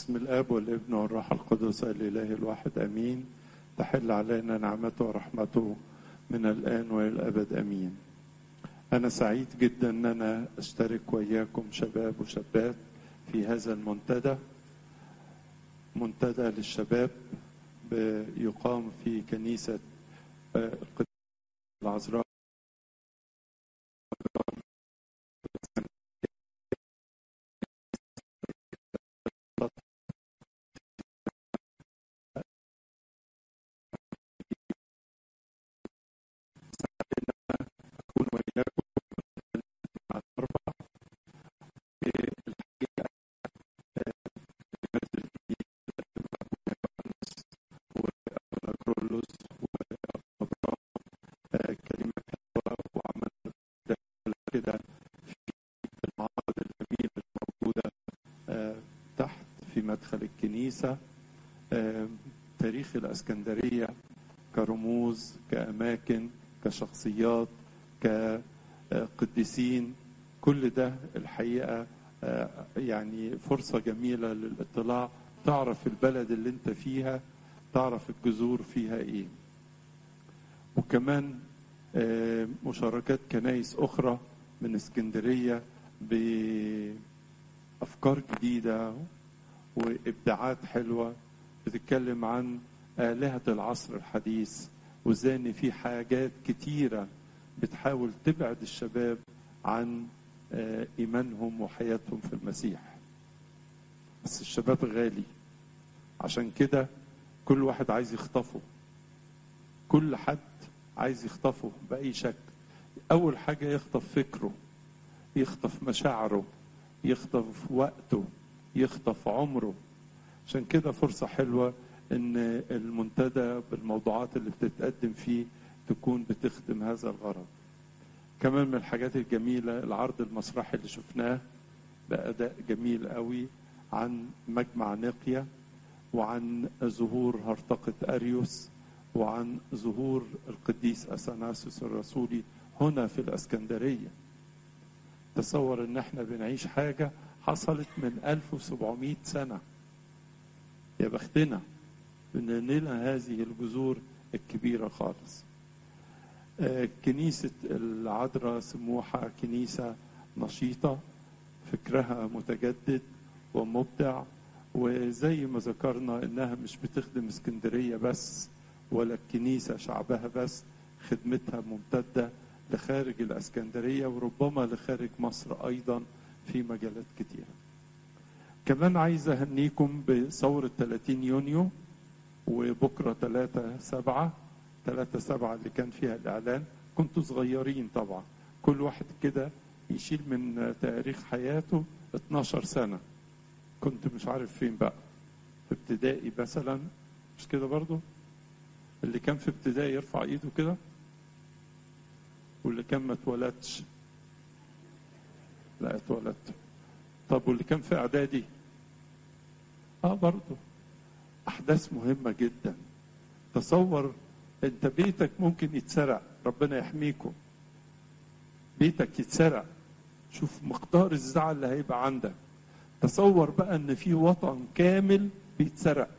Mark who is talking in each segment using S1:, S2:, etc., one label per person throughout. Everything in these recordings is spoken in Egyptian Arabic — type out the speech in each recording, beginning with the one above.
S1: باسم الاب والابن والروح القدس الاله الواحد امين تحل علينا نعمته ورحمته من الان والى الابد امين انا سعيد جدا ان انا اشترك وياكم شباب وشابات في هذا المنتدى منتدى للشباب يقام في كنيسه العذراء أكون وياكم مع الأربع الحقيقة نزل وأبونا كرولوس وأبونا كلمة حلوة وعملنا كده في المعارض الجميلة الموجودة تحت في مدخل الكنيسة تاريخ الإسكندرية كرموز كأماكن كشخصيات كقديسين كل ده الحقيقة يعني فرصة جميلة للاطلاع تعرف البلد اللي انت فيها تعرف الجذور فيها ايه وكمان مشاركات كنايس اخرى من اسكندرية بأفكار جديدة وإبداعات حلوة بتتكلم عن آلهة العصر الحديث وازاي ان في حاجات كتيرة بتحاول تبعد الشباب عن ايمانهم وحياتهم في المسيح بس الشباب غالي عشان كده كل واحد عايز يخطفه كل حد عايز يخطفه بأي شكل أول حاجة يخطف فكره يخطف مشاعره يخطف وقته يخطف عمره عشان كده فرصة حلوة ان المنتدى بالموضوعات اللي بتتقدم فيه تكون بتخدم هذا الغرض كمان من الحاجات الجميلة العرض المسرحي اللي شفناه بأداء جميل قوي عن مجمع نقية وعن ظهور هرطقة أريوس وعن ظهور القديس أثناسيوس الرسولي هنا في الأسكندرية تصور ان احنا بنعيش حاجة حصلت من 1700 سنة يا بختنا ان لنا هذه الجذور الكبيره خالص كنيسه العذراء سموحه كنيسه نشيطه فكرها متجدد ومبدع وزي ما ذكرنا انها مش بتخدم اسكندريه بس ولا الكنيسه شعبها بس خدمتها ممتده لخارج الاسكندريه وربما لخارج مصر ايضا في مجالات كتيره كمان عايز اهنيكم بثوره 30 يونيو وبكرة 3 سبعة 3 سبعة اللي كان فيها الإعلان كنتوا صغيرين طبعا كل واحد كده يشيل من تاريخ حياته 12 سنة كنت مش عارف فين بقى في ابتدائي مثلا مش كده برضو اللي كان في ابتدائي يرفع ايده كده واللي كان ما اتولدش لا اتولدت طب واللي كان في اعدادي اه برضه احداث مهمه جدا تصور انت بيتك ممكن يتسرق ربنا يحميكم بيتك يتسرق شوف مقدار الزعل اللي هيبقى عندك تصور بقى ان في وطن كامل بيتسرق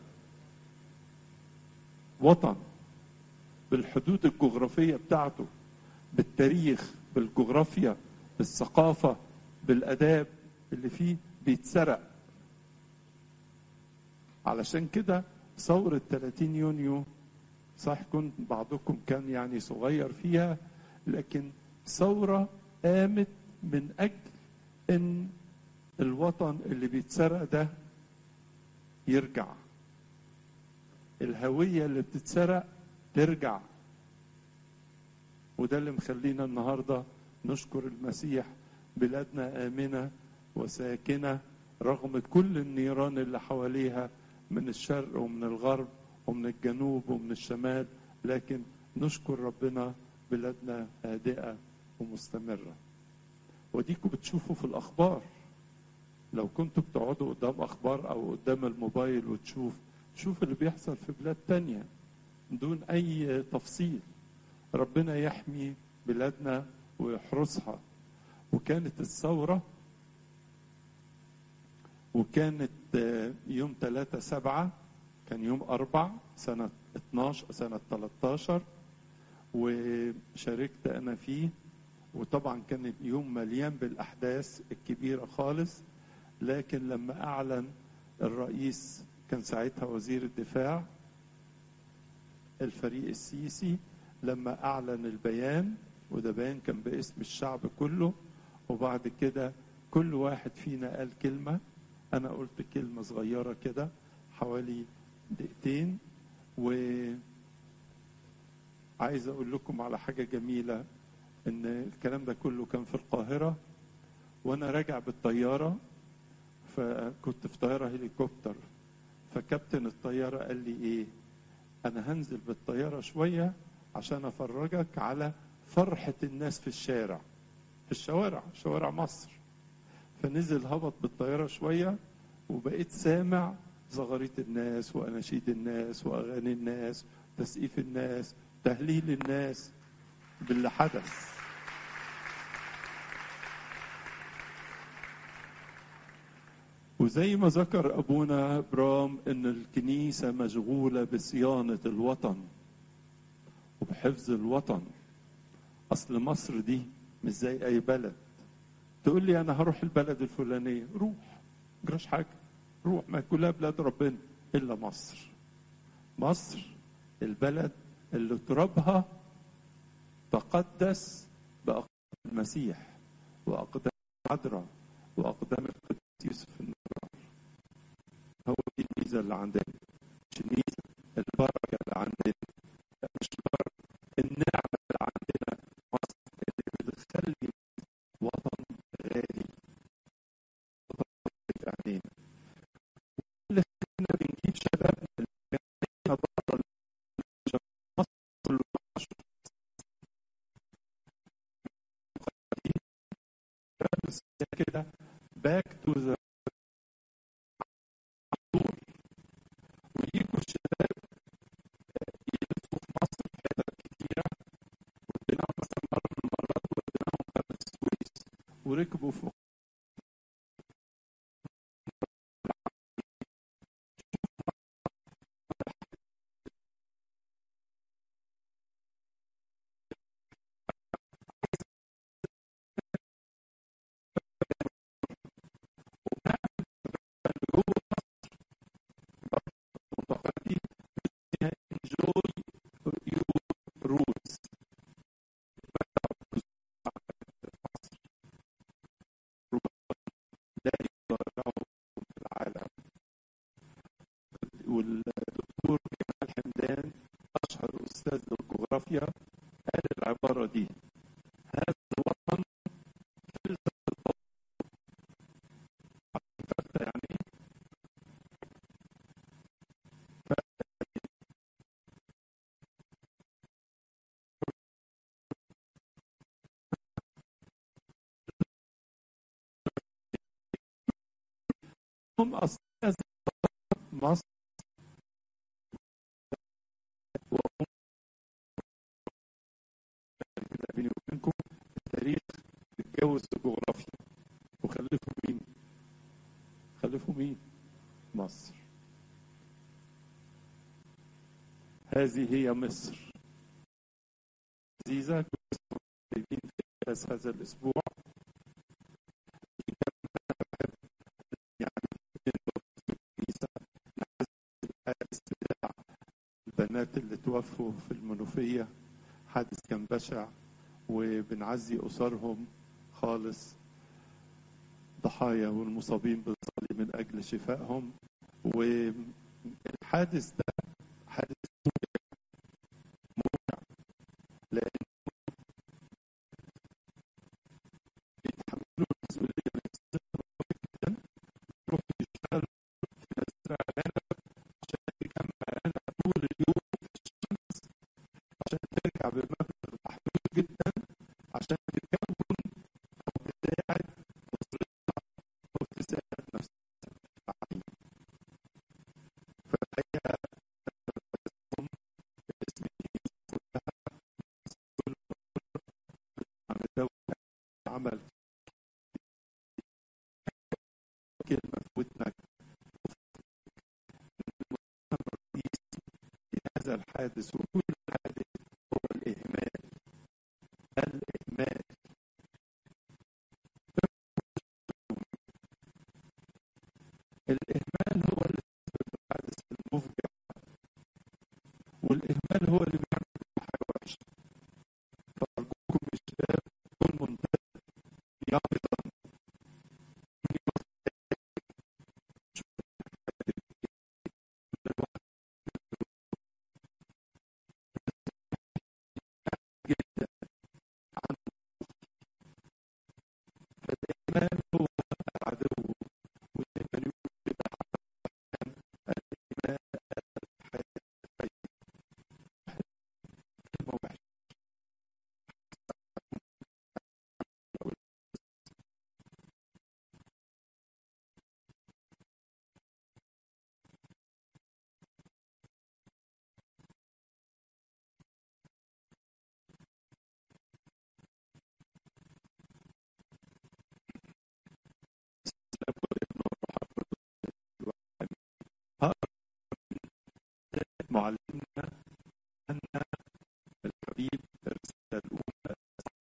S1: وطن بالحدود الجغرافيه بتاعته بالتاريخ بالجغرافيا بالثقافه بالاداب اللي فيه بيتسرق علشان كده ثورة 30 يونيو صح كنت بعضكم كان يعني صغير فيها لكن ثورة قامت من أجل إن الوطن اللي بيتسرق ده يرجع الهوية اللي بتتسرق ترجع وده اللي مخلينا النهاردة نشكر المسيح بلادنا آمنة وساكنة رغم كل النيران اللي حواليها من الشرق ومن الغرب ومن الجنوب ومن الشمال لكن نشكر ربنا بلادنا هادئة ومستمرة وديكوا بتشوفوا في الأخبار لو كنتوا بتقعدوا قدام أخبار أو قدام الموبايل وتشوف تشوف اللي بيحصل في بلاد تانية دون أي تفصيل ربنا يحمي بلادنا ويحرسها وكانت الثورة وكانت آه، يوم 3 سبعة كان يوم أربع سنة 12 سنة 13 وشاركت أنا فيه وطبعا كان يوم مليان بالأحداث الكبيرة خالص لكن لما أعلن الرئيس كان ساعتها وزير الدفاع الفريق السيسي لما أعلن البيان وده بيان كان باسم الشعب كله وبعد كده كل واحد فينا قال كلمة أنا قلت كلمة صغيرة كده حوالي دقيقتين وعايز أقول لكم على حاجة جميلة إن الكلام ده كله كان في القاهرة وأنا راجع بالطيارة فكنت في طيارة هليكوبتر فكابتن الطيارة قال لي إيه أنا هنزل بالطيارة شوية عشان أفرجك على فرحة الناس في الشارع في الشوارع شوارع مصر فنزل هبط بالطيارة شوية وبقيت سامع زغاريت الناس وأناشيد الناس وأغاني الناس تسقيف الناس تهليل الناس باللي حدث وزي ما ذكر أبونا إبرام إن الكنيسة مشغولة بصيانة الوطن وبحفظ الوطن أصل مصر دي مش زي أي بلد تقول لي أنا هروح البلد الفلانية روح جراش حاجة روح ما كلها بلاد ربنا إلا مصر مصر البلد اللي ترابها تقدس بأقدام المسيح وأقدام العذراء وأقدام القديس يوسف النجار هو دي الميزة اللي عندنا مش الميزة البركة اللي عندنا لا مش البركة النعمة اللي عندنا مصر اللي بتخلي وطن غالي وطن في عينينا اللي خلينا بنجيب شبابنا اللي جايين بره مصر كله بس كده باك تو ذا ويجوا الشباب يلفوا في مصر في حتت كتيرة وديناهم مثلا مرة من المرات وديناهم قناة السويس وركبوا فوق معتقدين enjoy your roots لا يضرعوا في العالم والدكتور جمال حمدان اشهر استاذ للجغرافيا قال العباره دي هذا الوطن فلسفه البطن عارفة يعني ايه؟ هم أستاذ مصر وهم كده بيني وبينكم التاريخ اتجوز الجغرافيا وخلفوا مين؟ خلفوا مين؟ مصر هذه هي مصر عزيزة جايبين في أساس هذا الأسبوع يعني الكنيسة استدعاء البنات اللي توفوا في المنوفية حادث كان بشع وبنعزي أسرهم خالص ضحايا والمصابين بنصلي من أجل شفائهم والحادث ده حادث موجع لأن بيتحملوا المسؤولية نفسها جدا يروح يشتغل في مزرعة عنب عشان يجمع عنب طول اليوم في الشمس عشان ترجع بمبلغ محدود جدا عشان تكون أو تساعد أسرتها أو تساعد نفسها في التعليم فالحقيقة هم باسم الكنيسة كلها مسؤول عن الدولة عمل كلمة في قوتنا في هذا الحادث وكل حادث هو الإهمال الإهمال الإهمال هو اللي الحادث المفجع والإهمال هو اللي بيعمل حاجة وحشة فأرجوكم الشباب كل منتبه يقظا جدا عن فالإيمان هو العدو والإيمان يوجد الإيمان الحياة كلمة وحشة معلمنا أن الحبيب الرسالة الأولى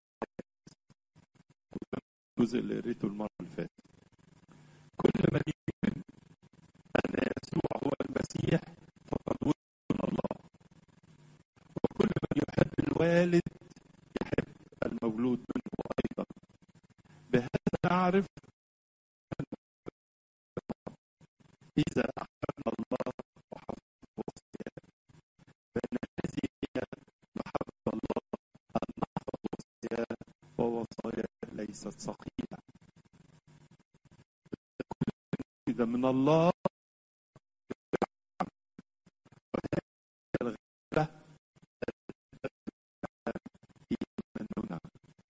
S1: الجزء اللي قريته المرة اللي فاتت كل من يؤمن أن يسوع هو المسيح فقد ولد من الله وكل من يحب الوالد يحب المولود منه أيضا بهذا نعرف إذا أحببنا الله وحفظنا وصيته فإن هذه هي محبة الله أن نحفظ وصيته ووصاياه ليست ثقيلة إذا من الله الغيرة إيماننا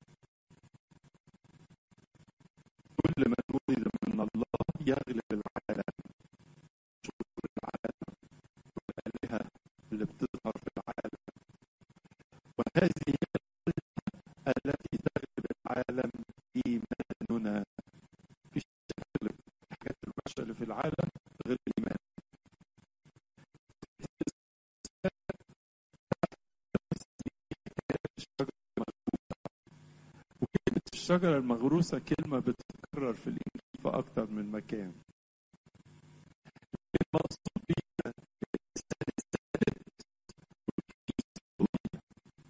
S1: كل من ولد من الله يغلب العالم شرور العالم والآلهة اللي بتظهر في العالم وهذه هي التي تغلب العالم إيماننا في تغلب الحاجات الوحشة اللي في العالم غير الإيمان وكلمة الشجرة المغروسة كلمة بتتكرر في الإنجيل في أكتر من مكان المقصود بيها الإنسان الثابت والكنيسة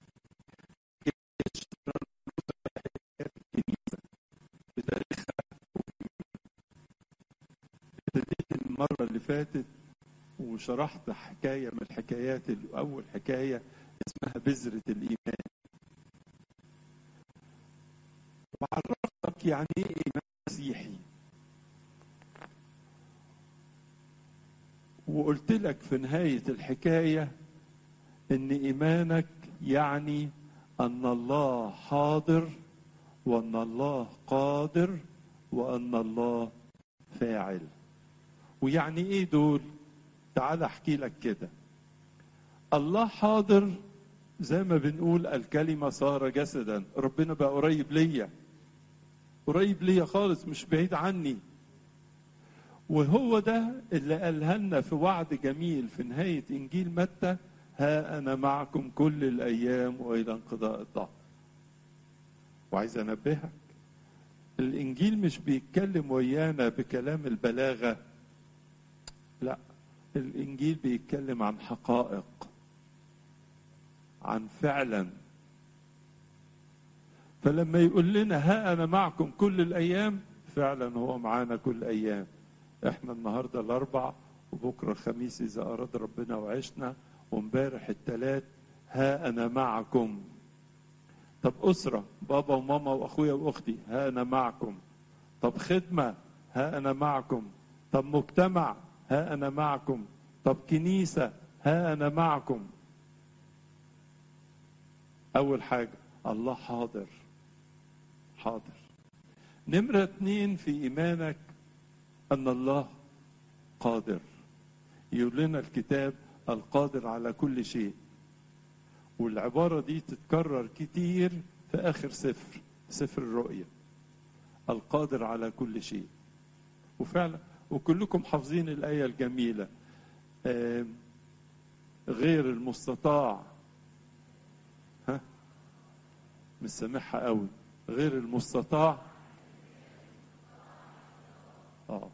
S1: الشجرة المغروسة هي الكنيسة بتاريخها ابتديت المرة اللي فاتت وشرحت حكاية من الحكايات أول حكاية اسمها بذرة الإيمان وعرفتك يعني ايه ايمان مسيحي وقلت لك في نهاية الحكاية ان ايمانك يعني ان الله حاضر وان الله قادر وان الله فاعل ويعني ايه دول تعال احكي لك كده الله حاضر زي ما بنقول الكلمة صار جسدا ربنا بقى قريب ليا قريب ليا خالص مش بعيد عني وهو ده اللي قالها لنا في وعد جميل في نهاية إنجيل متى ها أنا معكم كل الأيام وإلى انقضاء الظهر وعايز أنبهك الإنجيل مش بيتكلم ويانا بكلام البلاغة لا الإنجيل بيتكلم عن حقائق عن فعلا فلما يقول لنا ها انا معكم كل الايام فعلا هو معانا كل ايام احنا النهارده الاربع وبكره الخميس اذا اراد ربنا وعشنا وامبارح الثلاث ها انا معكم طب اسره بابا وماما واخويا واختي ها انا معكم طب خدمه ها انا معكم طب مجتمع ها انا معكم طب كنيسه ها انا معكم اول حاجه الله حاضر حاضر نمرة اتنين في إيمانك أن الله قادر يقول لنا الكتاب القادر على كل شيء والعبارة دي تتكرر كتير في آخر سفر سفر الرؤيا القادر على كل شيء وفعلا وكلكم حافظين الآية الجميلة غير المستطاع ها مش سامعها قوي غير المستطاع اه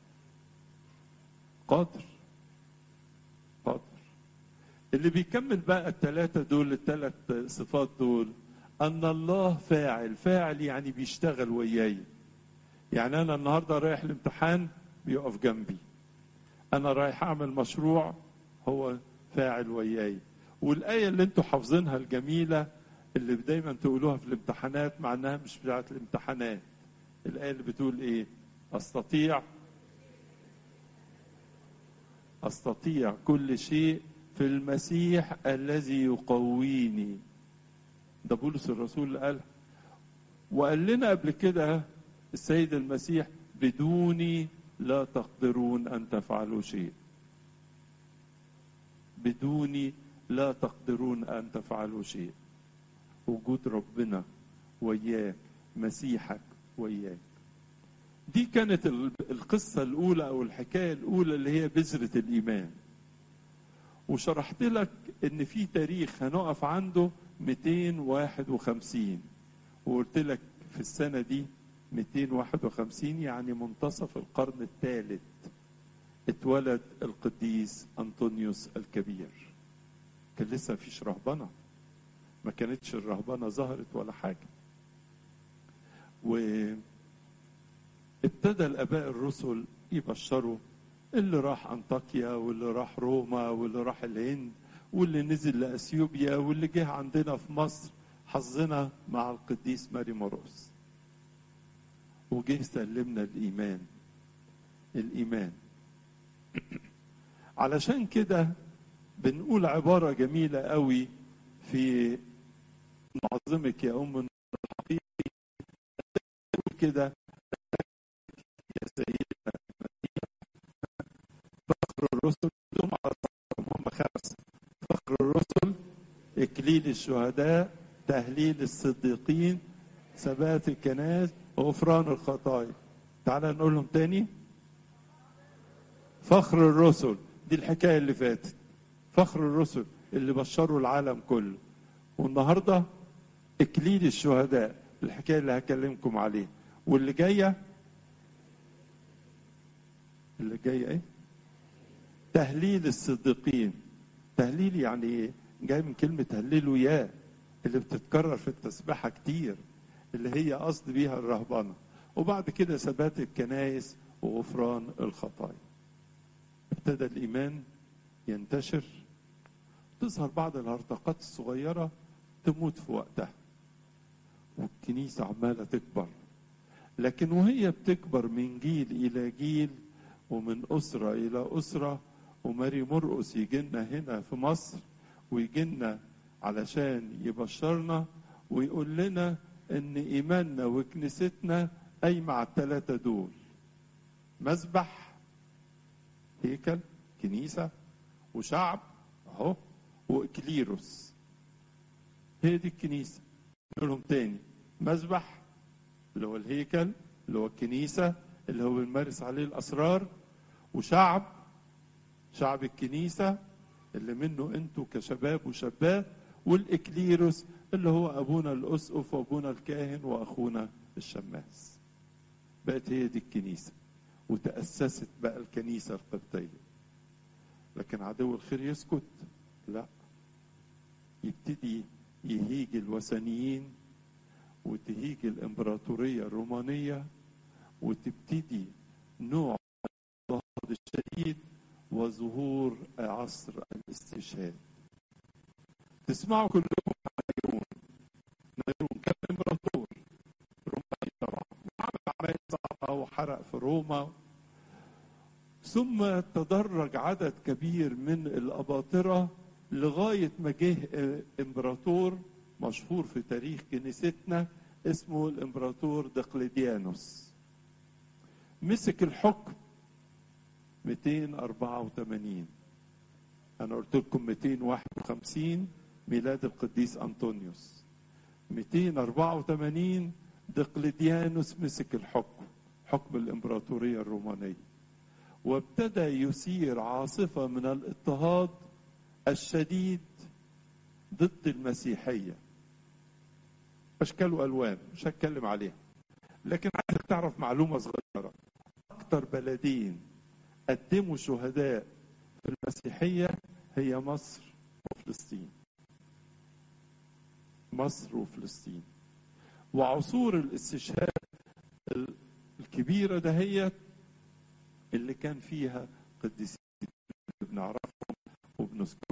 S1: قادر قادر اللي بيكمل بقى الثلاثة دول الثلاث صفات دول أن الله فاعل فاعل يعني بيشتغل وياي يعني أنا النهاردة رايح الامتحان بيقف جنبي أنا رايح أعمل مشروع هو فاعل وياي والآية اللي انتوا حافظينها الجميلة اللي دايما تقولوها في الامتحانات مع انها مش بتاعت الامتحانات الآية اللي بتقول ايه استطيع استطيع كل شيء في المسيح الذي يقويني ده بولس الرسول اللي قال وقال لنا قبل كده السيد المسيح بدوني لا تقدرون ان تفعلوا شيء بدوني لا تقدرون ان تفعلوا شيء وجود ربنا وياك مسيحك وياك دي كانت القصة الأولى أو الحكاية الأولى اللي هي بذرة الإيمان وشرحت لك إن في تاريخ هنقف عنده 251 وقلت لك في السنة دي 251 يعني منتصف القرن الثالث اتولد القديس أنطونيوس الكبير كان لسه فيش رهبنة ما كانتش الرهبنة ظهرت ولا حاجة و ابتدى الاباء الرسل يبشروا اللي راح انطاكيا واللي راح روما واللي راح الهند واللي نزل لاثيوبيا واللي جه عندنا في مصر حظنا مع القديس ماري مرقس وجه سلمنا الايمان الايمان علشان كده بنقول عباره جميله قوي في نعظمك يا ام الحقيقي كده يا سيدنا فخر الرسل هم هم خمسة فخر الرسل إكليل الشهداء تهليل الصديقين ثبات الكنائس غفران الخطايا تعال نقولهم تاني فخر الرسل دي الحكاية اللي فاتت فخر الرسل اللي بشروا العالم كله والنهاردة إكليل الشهداء الحكاية اللي هكلمكم عليها واللي جايه اللي جاي ايه تهليل الصديقين تهليل يعني ايه جاي من كلمة هللوا يا اللي بتتكرر في التسبيحة كتير اللي هي قصد بيها الرهبنة وبعد كده ثبات الكنايس وغفران الخطايا ابتدى الإيمان ينتشر تظهر بعض الهرطقات الصغيرة تموت في وقتها والكنيسة عمالة تكبر لكن وهي بتكبر من جيل إلى جيل ومن أسرة إلى أسرة وماري مرقس يجي لنا هنا في مصر ويجي لنا علشان يبشرنا ويقول لنا إن إيماننا وكنيستنا قايمة على الثلاثة دول مسبح هيكل كنيسة وشعب أهو وإكليروس هي دي الكنيسة نقول لهم تاني مسبح اللي هو الهيكل اللي هو الكنيسة اللي هو بنمارس عليه الأسرار وشعب شعب الكنيسة اللي منه انتوا كشباب وشابات والإكليروس اللي هو أبونا الأسقف وأبونا الكاهن وأخونا الشماس بقت هي دي الكنيسة وتأسست بقى الكنيسة القبطية لكن عدو الخير يسكت لا يبتدي يهيج الوثنيين وتهيج الإمبراطورية الرومانية وتبتدي نوع الاضطهاد الشديد وظهور عصر الاستشهاد تسمعوا كلكم عن نيرون نيرون كان امبراطور روماني طبعا عمل عملية صعبة وحرق في روما ثم تدرج عدد كبير من الأباطرة لغاية ما جه امبراطور مشهور في تاريخ كنيستنا اسمه الامبراطور دقلديانوس مسك الحكم 284 انا قلت لكم 251 ميلاد القديس انطونيوس 284 دقلديانوس مسك الحكم حكم الامبراطوريه الرومانيه وابتدى يثير عاصفة من الاضطهاد الشديد ضد المسيحية أشكال وألوان مش هتكلم عليها لكن عايزك تعرف معلومة صغيرة أكتر بلدين قدموا شهداء في المسيحية هي مصر وفلسطين مصر وفلسطين وعصور الاستشهاد الكبيرة دهيت اللي كان فيها قديسين بنعرفهم وبنذكرهم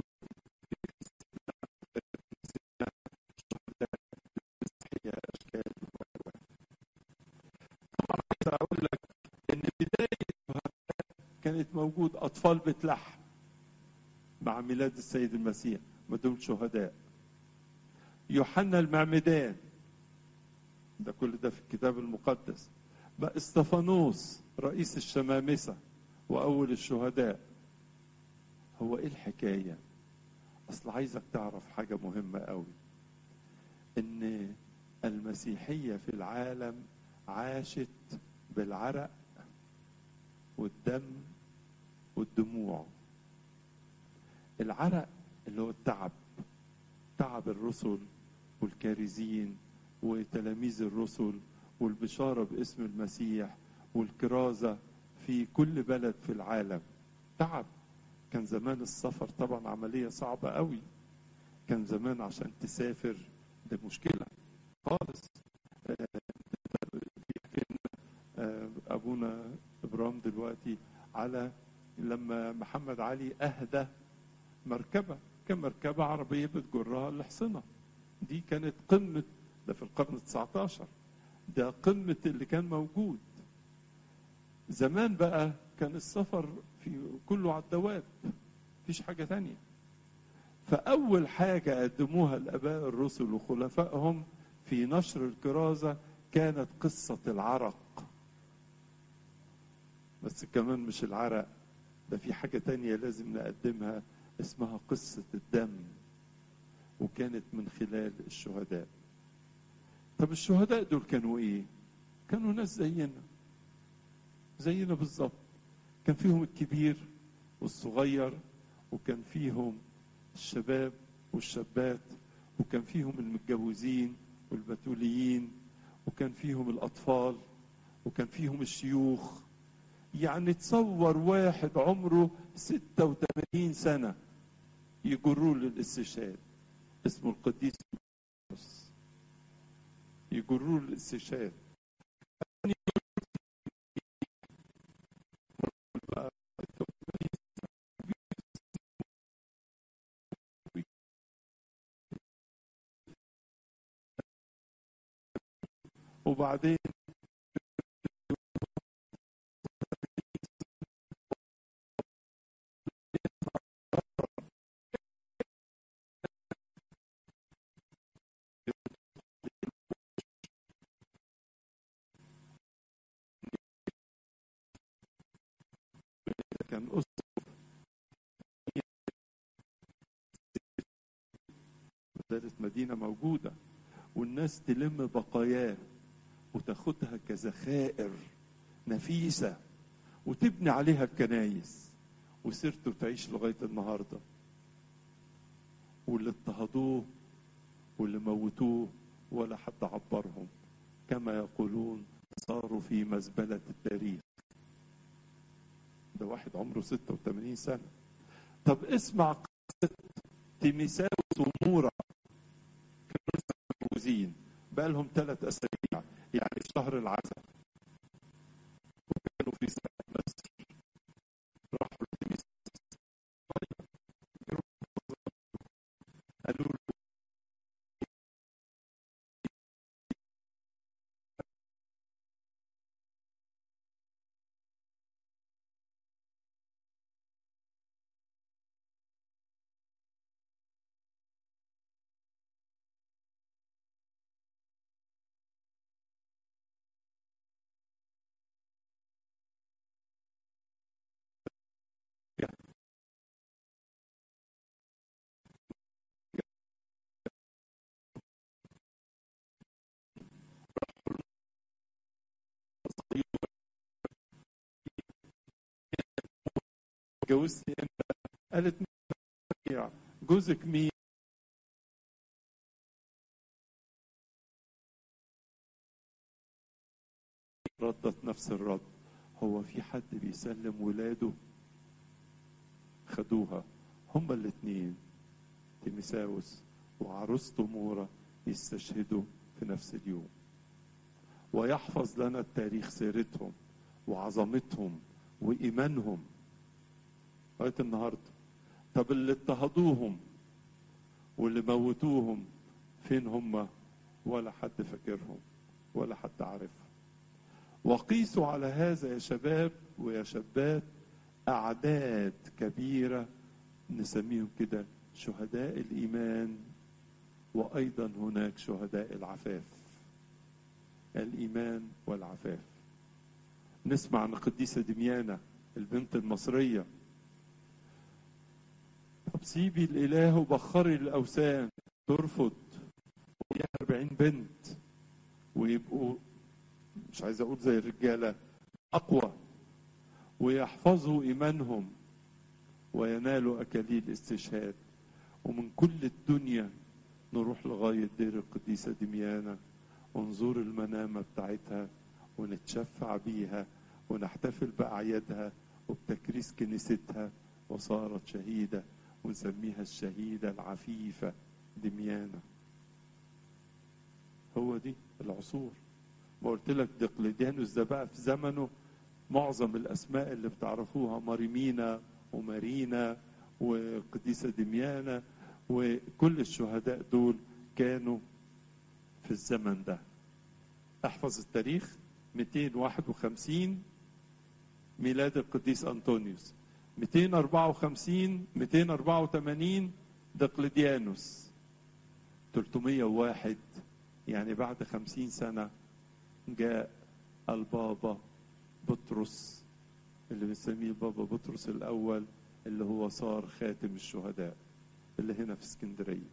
S1: طبعا عايز اقول لك ان بدايه كانت موجود اطفال بتلحم مع ميلاد السيد المسيح ما دول شهداء يوحنا المعمدان ده كل ده في الكتاب المقدس بقى استفانوس رئيس الشمامسة وأول الشهداء هو إيه الحكاية أصل عايزك تعرف حاجة مهمة قوي إن المسيحية في العالم عاشت بالعرق والدم والدموع العرق اللي هو التعب تعب الرسل والكارزين وتلاميذ الرسل والبشارة باسم المسيح والكرازة في كل بلد في العالم تعب كان زمان السفر طبعا عملية صعبة قوي كان زمان عشان تسافر ده مشكلة خالص أبونا إبرام دلوقتي على لما محمد علي أهدى مركبة كمركبة عربية بتجرها الحصنة دي كانت قمة ده في القرن ال19 ده قمة اللي كان موجود زمان بقى كان السفر في كله على الدواب مفيش حاجة تانية فأول حاجة قدموها الآباء الرسل وخلفائهم في نشر الكرازة كانت قصة العرق بس كمان مش العرق ده في حاجة تانية لازم نقدمها اسمها قصة الدم وكانت من خلال الشهداء طب الشهداء دول كانوا ايه كانوا ناس زينا زينا بالظبط كان فيهم الكبير والصغير وكان فيهم الشباب والشابات وكان فيهم المتجوزين والبتوليين وكان فيهم الأطفال وكان فيهم الشيوخ يعني تصور واحد عمره 86 سنة يجروه للاستشهاد اسمه القديس يجروه للاستشهاد وبعدين كان أسقف زالت مدينة موجودة والناس تلم بقاياه وتاخدها كذخائر نفيسة وتبني عليها الكنايس وسيرته تعيش لغاية النهاردة واللي اضطهدوه واللي موتوه ولا حد عبرهم كما يقولون صاروا في مزبلة التاريخ ده واحد عمره 86 سنة طب اسمع قصة تيميساوس ومورا كانوا لسه متجوزين بقى لهم ثلاث أسابيع يعني في شهر العسل وكانوا في سنة مصر راحوا لتيميساوس قالوا له اتجوزتي امتى قالت مين جوزك مين ردت نفس الرد هو في حد بيسلم ولاده خدوها هما الاثنين تيمساوس وعروسته مورا يستشهدوا في نفس اليوم ويحفظ لنا التاريخ سيرتهم وعظمتهم وإيمانهم لغاية النهاردة طب اللي اضطهدوهم واللي موتوهم فين هم ولا حد فاكرهم ولا حد عارفهم وقيسوا على هذا يا شباب ويا شابات أعداد كبيرة نسميهم كده شهداء الإيمان وأيضا هناك شهداء العفاف الإيمان والعفاف نسمع عن القديسة دميانة البنت المصرية طب سيبي الإله وبخري الأوثان ترفض وهي 40 بنت ويبقوا مش عايز أقول زي الرجالة أقوى ويحفظوا إيمانهم وينالوا أكاليل استشهاد ومن كل الدنيا نروح لغاية دير القديسة دميانة ونزور المنامة بتاعتها ونتشفع بيها ونحتفل بأعيادها وبتكريس كنيستها وصارت شهيدة ونسميها الشهيدة العفيفة دميانة هو دي العصور ما قلت لك دقلديانوس ده بقى في زمنه معظم الأسماء اللي بتعرفوها ماريمينا ومارينا وقديسة دميانة وكل الشهداء دول كانوا في الزمن ده احفظ التاريخ 251 ميلاد القديس أنطونيوس 254 284 دقلديانوس 301 يعني بعد خمسين سنة جاء البابا بطرس اللي بنسميه البابا بطرس الأول اللي هو صار خاتم الشهداء اللي هنا في اسكندرية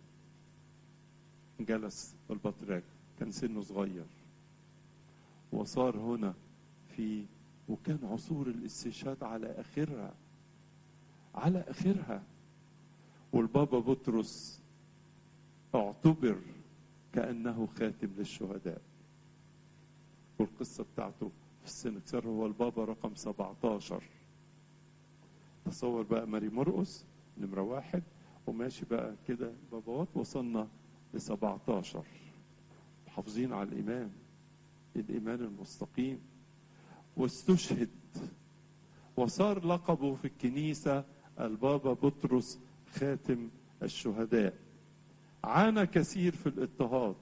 S1: جلس البطريرك كان سنه صغير وصار هنا في وكان عصور الاستشهاد على آخرها على آخرها والبابا بطرس اعتبر كأنه خاتم للشهداء والقصة بتاعته في السنكسار هو البابا رقم 17 تصور بقى ماري مرقس نمرة واحد وماشي بقى كده باباوات وصلنا ل 17 محافظين على الإيمان الإيمان المستقيم واستشهد وصار لقبه في الكنيسة البابا بطرس خاتم الشهداء عانى كثير في الاضطهاد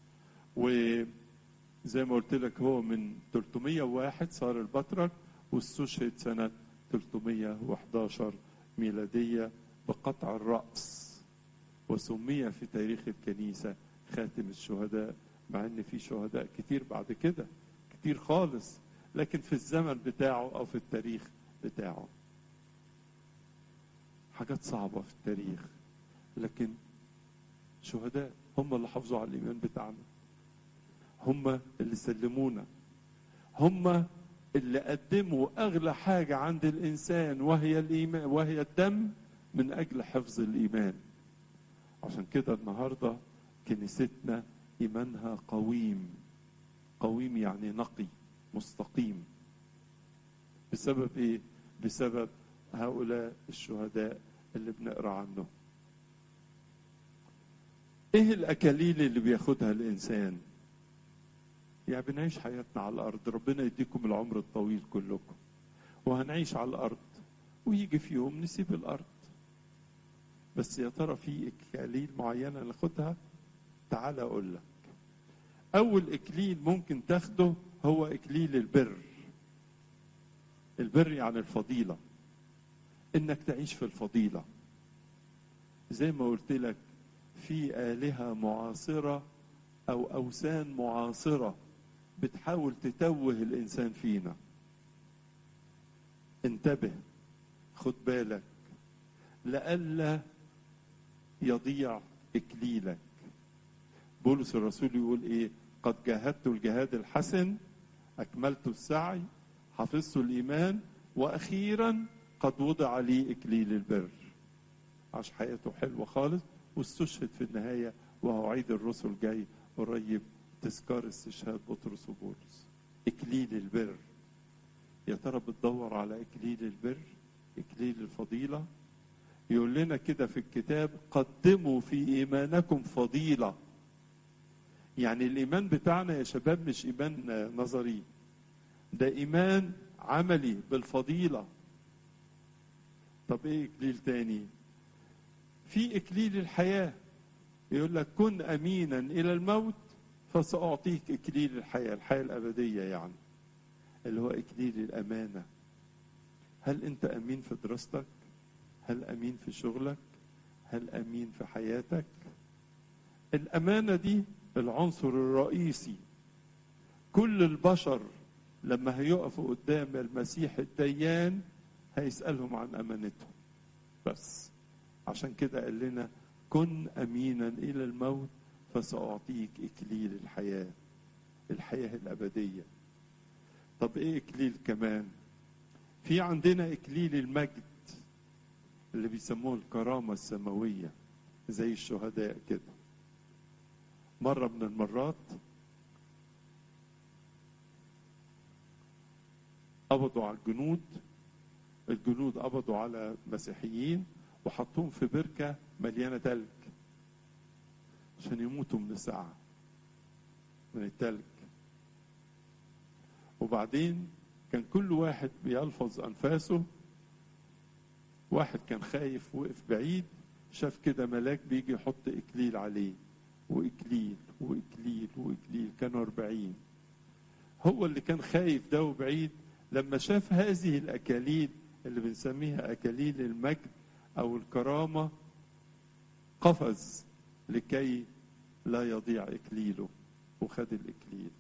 S1: وزي ما قلت لك هو من 301 صار البطرك واستشهد سنة 311 ميلادية بقطع الرأس وسمي في تاريخ الكنيسة خاتم الشهداء مع ان في شهداء كتير بعد كده كتير خالص لكن في الزمن بتاعه او في التاريخ بتاعه حاجات صعبة في التاريخ لكن شهداء هم اللي حافظوا على الإيمان بتاعنا هم اللي سلمونا هم اللي قدموا أغلى حاجة عند الإنسان وهي الإيمان وهي الدم من أجل حفظ الإيمان عشان كده النهاردة كنيستنا إيمانها قويم قويم يعني نقي مستقيم بسبب إيه؟ بسبب هؤلاء الشهداء اللي بنقرا عنهم ايه الاكاليل اللي بياخدها الانسان يعني بنعيش حياتنا على الارض ربنا يديكم العمر الطويل كلكم وهنعيش على الارض ويجي في يوم نسيب الارض بس يا ترى في اكاليل معينه ناخدها تعال اقول لك اول اكليل ممكن تاخده هو اكليل البر البر يعني الفضيله انك تعيش في الفضيله زي ما قلت لك في الهه معاصره او اوثان معاصره بتحاول تتوه الانسان فينا انتبه خد بالك لئلا يضيع اكليلك بولس الرسول يقول ايه قد جاهدت الجهاد الحسن اكملت السعي حفظت الايمان واخيرا قد وضع لي إكليل البر عاش حياته حلوة خالص واستشهد في النهاية وهو عيد الرسل جاي قريب تذكار استشهاد بطرس وبولس إكليل البر يا ترى بتدور على إكليل البر إكليل الفضيلة يقول لنا كده في الكتاب قدموا في إيمانكم فضيلة يعني الإيمان بتاعنا يا شباب مش إيمان نظري ده إيمان عملي بالفضيلة طب إيه إكليل تاني في إكليل الحياة يقول لك كن أمينا إلى الموت فسأعطيك إكليل الحياة الحياة الأبدية يعني اللي هو إكليل الأمانة هل أنت أمين في دراستك هل أمين في شغلك هل أمين في حياتك الأمانة دي العنصر الرئيسي كل البشر لما هيقفوا قدام المسيح الديان هيسألهم عن أمانتهم بس عشان كده قال لنا كن أمينا إلى الموت فسأعطيك إكليل الحياة الحياة الأبدية طب إيه إكليل كمان في عندنا إكليل المجد اللي بيسموه الكرامة السماوية زي الشهداء كده مرة من المرات قبضوا على الجنود الجنود قبضوا على مسيحيين وحطوهم في بركة مليانة تلج عشان يموتوا من الساعة من التلج وبعدين كان كل واحد بيلفظ أنفاسه واحد كان خايف وقف بعيد شاف كده ملاك بيجي يحط إكليل عليه وإكليل وإكليل وإكليل كانوا أربعين هو اللي كان خايف ده وبعيد لما شاف هذه الأكاليل اللي بنسميها أكاليل المجد أو الكرامة قفز لكي لا يضيع إكليله وخد الإكليل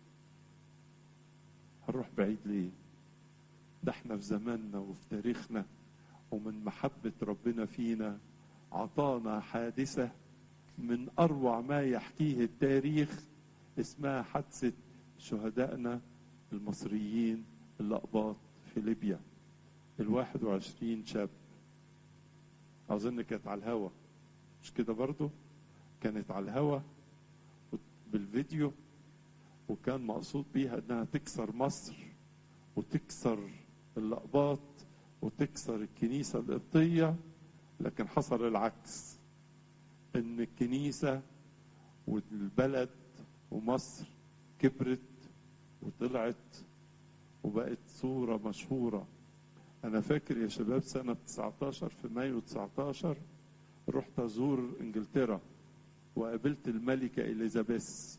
S1: هنروح بعيد ليه ده احنا في زماننا وفي تاريخنا ومن محبة ربنا فينا عطانا حادثة من أروع ما يحكيه التاريخ اسمها حادثة شهدائنا المصريين الأقباط في ليبيا الواحد وعشرين شاب أظن كانت على الهوا مش كده برضو كانت على الهوا بالفيديو وكان مقصود بيها انها تكسر مصر وتكسر الأقباط وتكسر الكنيسة القبطية لكن حصل العكس ان الكنيسة والبلد ومصر كبرت وطلعت وبقت صورة مشهورة أنا فاكر يا شباب سنة 19 في مايو 19 رحت أزور إنجلترا وقابلت الملكة إليزابيث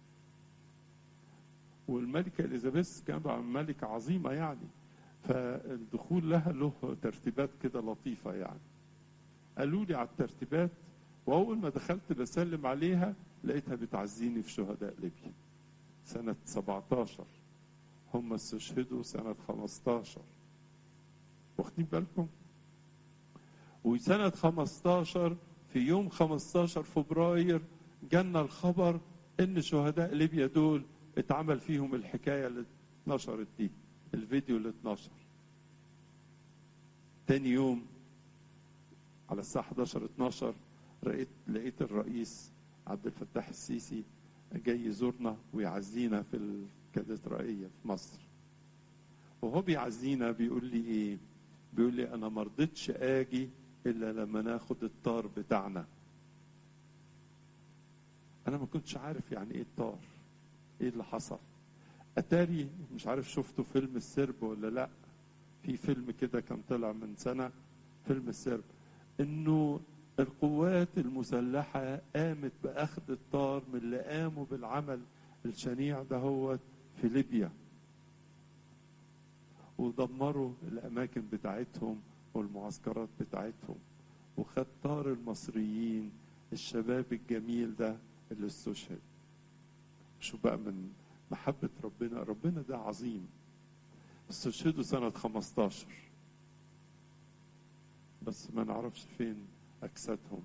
S1: والملكة إليزابيث كانت ملكة عظيمة يعني فالدخول لها له ترتيبات كده لطيفة يعني قالوا لي على الترتيبات وأول ما دخلت بسلم عليها لقيتها بتعزيني في شهداء ليبيا سنة 17 هم استشهدوا سنة 15 واخدين بالكم وسنة 15 في يوم 15 فبراير جانا الخبر ان شهداء ليبيا دول اتعمل فيهم الحكاية اللي اتنشرت دي الفيديو اللي اتنشر تاني يوم على الساعة 11 12 لقيت لقيت الرئيس عبد الفتاح السيسي جاي يزورنا ويعزينا في الكاتدرائية في مصر وهو بيعزينا بيقول لي ايه بيقول لي انا ما رضيتش اجي الا لما ناخد الطار بتاعنا انا ما كنتش عارف يعني ايه الطار ايه اللي حصل اتاري مش عارف شفتوا فيلم السرب ولا لا في فيلم كده كان طلع من سنه فيلم السرب انه القوات المسلحة قامت بأخذ الطار من اللي قاموا بالعمل الشنيع دهوت في ليبيا ودمروا الأماكن بتاعتهم والمعسكرات بتاعتهم وخد طار المصريين الشباب الجميل ده اللي استشهد شو بقى من محبة ربنا ربنا ده عظيم استشهدوا سنة 15 بس ما نعرفش فين أجسادهم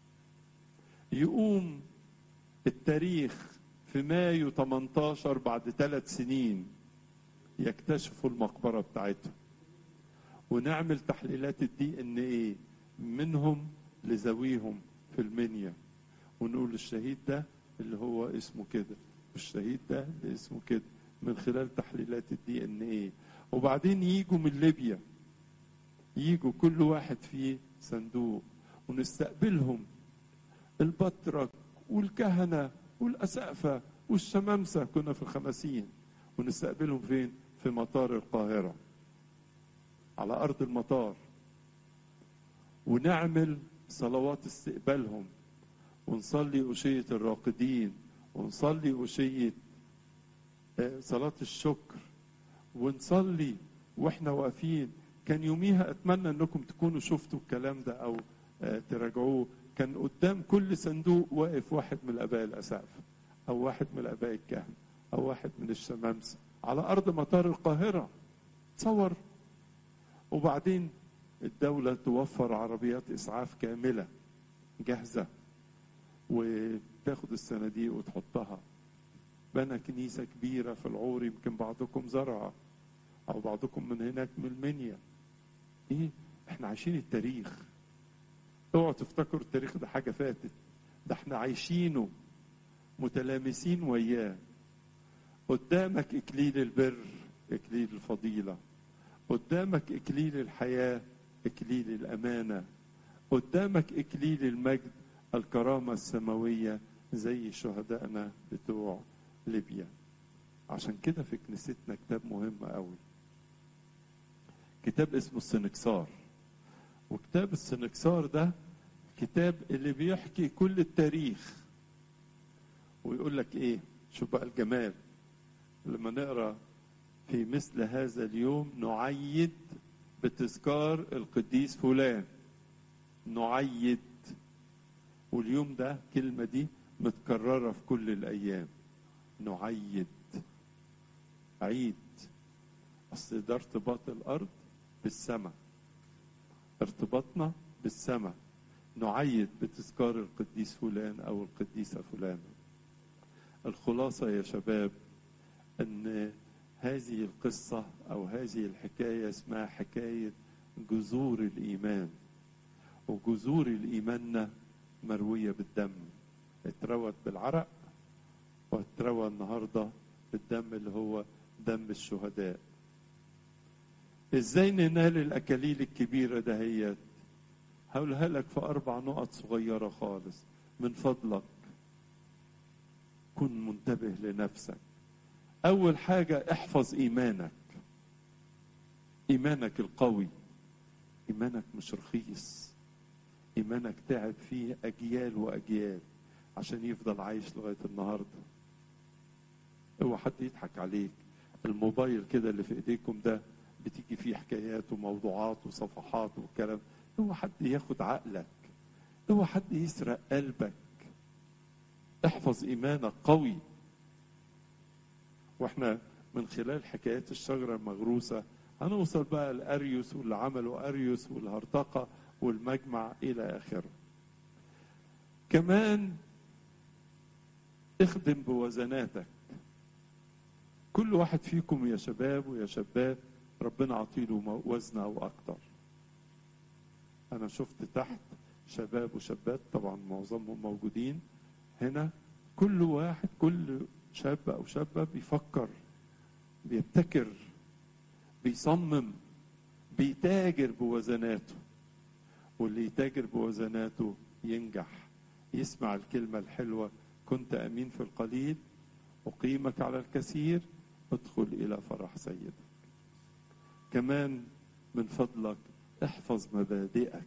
S1: يقوم التاريخ في مايو 18 بعد ثلاث سنين يكتشفوا المقبرة بتاعتهم ونعمل تحليلات الدي ان ايه منهم لذويهم في المنيا ونقول الشهيد ده اللي هو اسمه كده والشهيد ده اللي اسمه كده من خلال تحليلات الدي ان ايه وبعدين يجوا من ليبيا يجوا كل واحد فيه صندوق ونستقبلهم البطرك والكهنة والأسقفة والشمامسة كنا في الخمسين ونستقبلهم فين؟ في مطار القاهرة على أرض المطار ونعمل صلوات استقبالهم ونصلي أشية الراقدين ونصلي أشية صلاة الشكر ونصلي واحنا واقفين كان يوميها اتمنى انكم تكونوا شفتوا الكلام ده او تراجعوه كان قدام كل صندوق واقف واحد من الاباء الاسقف او واحد من الاباء الكهنه او واحد من الشمامسه على ارض مطار القاهره تصور وبعدين الدولة توفر عربيات إسعاف كاملة جاهزة وتاخد الصناديق وتحطها بنى كنيسة كبيرة في العور يمكن بعضكم زرعها أو بعضكم من هناك من المنيا إيه إحنا عايشين التاريخ اوعوا تفتكروا التاريخ ده حاجة فاتت ده احنا عايشينه متلامسين وياه قدامك إكليل البر إكليل الفضيلة قدامك إكليل الحياة إكليل الأمانة قدامك إكليل المجد الكرامة السماوية زي شهدائنا بتوع ليبيا عشان كده في كنيستنا كتاب مهم قوي كتاب اسمه السنكسار وكتاب السنكسار ده كتاب اللي بيحكي كل التاريخ ويقول لك ايه شوف بقى الجمال لما نقرا في مثل هذا اليوم نعيد بتذكار القديس فلان نعيد واليوم ده كلمة دي متكررة في كل الأيام نعيد عيد أصل ده ارتباط الأرض بالسماء ارتباطنا بالسماء نعيد بتذكار القديس فلان أو القديسة فلانة الخلاصة يا شباب أن هذه القصة أو هذه الحكاية اسمها حكاية جذور الإيمان وجذور الإيماننا مروية بالدم اتروت بالعرق واتروى النهاردة بالدم اللي هو دم الشهداء ازاي ننال الأكاليل الكبيرة دهيت هقولها لك في أربع نقط صغيرة خالص من فضلك كن منتبه لنفسك أول حاجة احفظ إيمانك إيمانك القوي إيمانك مش رخيص إيمانك تعب فيه أجيال وأجيال عشان يفضل عايش لغاية النهاردة اوعى حد يضحك عليك الموبايل كده اللي في ايديكم ده بتيجي فيه حكايات وموضوعات وصفحات والكلام اوعى حد ياخد عقلك اوعى حد يسرق قلبك احفظ ايمانك قوي واحنا من خلال حكايات الشجره المغروسه هنوصل بقى لاريوس واللي عمله اريوس والهرطقه والمجمع الى اخره كمان اخدم بوزناتك كل واحد فيكم يا شباب ويا شابات ربنا عطيله وزن او اكتر انا شفت تحت شباب وشابات طبعا معظمهم موجودين هنا كل واحد كل شاب او شابه بيفكر بيبتكر بيصمم بيتاجر بوزناته واللي يتاجر بوزناته ينجح يسمع الكلمة الحلوة كنت أمين في القليل أقيمك على الكثير ادخل إلى فرح سيدك كمان من فضلك احفظ مبادئك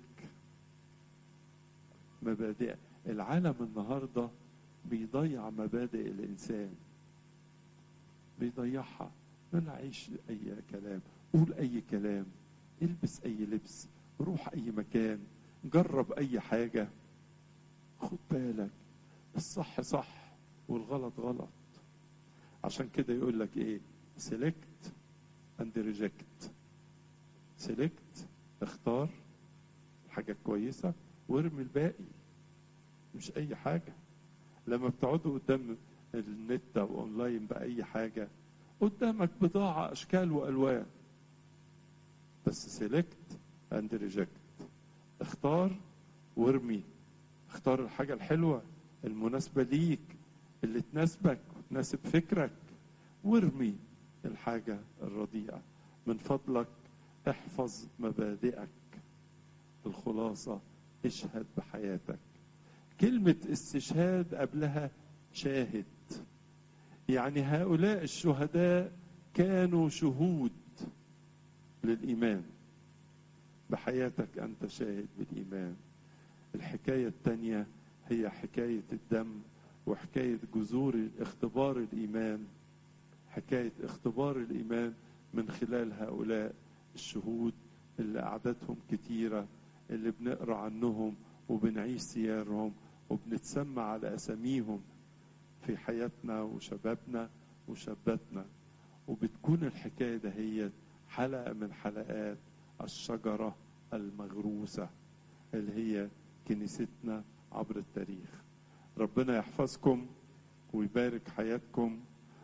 S1: مبادئك العالم النهارده بيضيع مبادئ الانسان بيضيعها ما عيش اي كلام قول اي كلام البس اي لبس روح اي مكان جرب اي حاجه خد بالك الصح صح والغلط غلط عشان كده يقول لك ايه سيلكت اند ريجكت سيلكت اختار حاجه كويسه وارمي الباقي مش اي حاجه لما بتقعدوا قدام النت او اونلاين باي حاجه قدامك بضاعه اشكال والوان بس بس سيلكت اند ريجكت اختار وارمي اختار الحاجة الحلوة المناسبة ليك اللي تناسبك وتناسب فكرك وارمي الحاجة الرديئة من فضلك احفظ مبادئك الخلاصة اشهد بحياتك كلمة استشهاد قبلها شاهد يعني هؤلاء الشهداء كانوا شهود للإيمان بحياتك أنت شاهد بالإيمان الحكاية الثانية هي حكاية الدم وحكاية جذور اختبار الإيمان حكاية اختبار الإيمان من خلال هؤلاء الشهود اللي أعدادهم كتيرة اللي بنقرأ عنهم وبنعيش سيارهم وبنتسمى على أساميهم في حياتنا وشبابنا وشاباتنا وبتكون الحكاية دهيت حلقة من حلقات الشجرة المغروسة اللي هي كنيستنا عبر التاريخ ربنا يحفظكم ويبارك حياتكم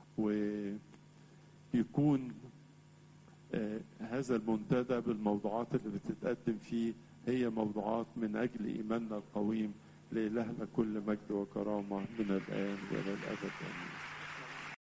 S1: ويكون آه هذا المنتدى بالموضوعات اللي بتتقدم فيه هي موضوعات من أجل إيماننا القويم لإلهنا كل مجد وكرامة من الآن وإلى الأبد آمين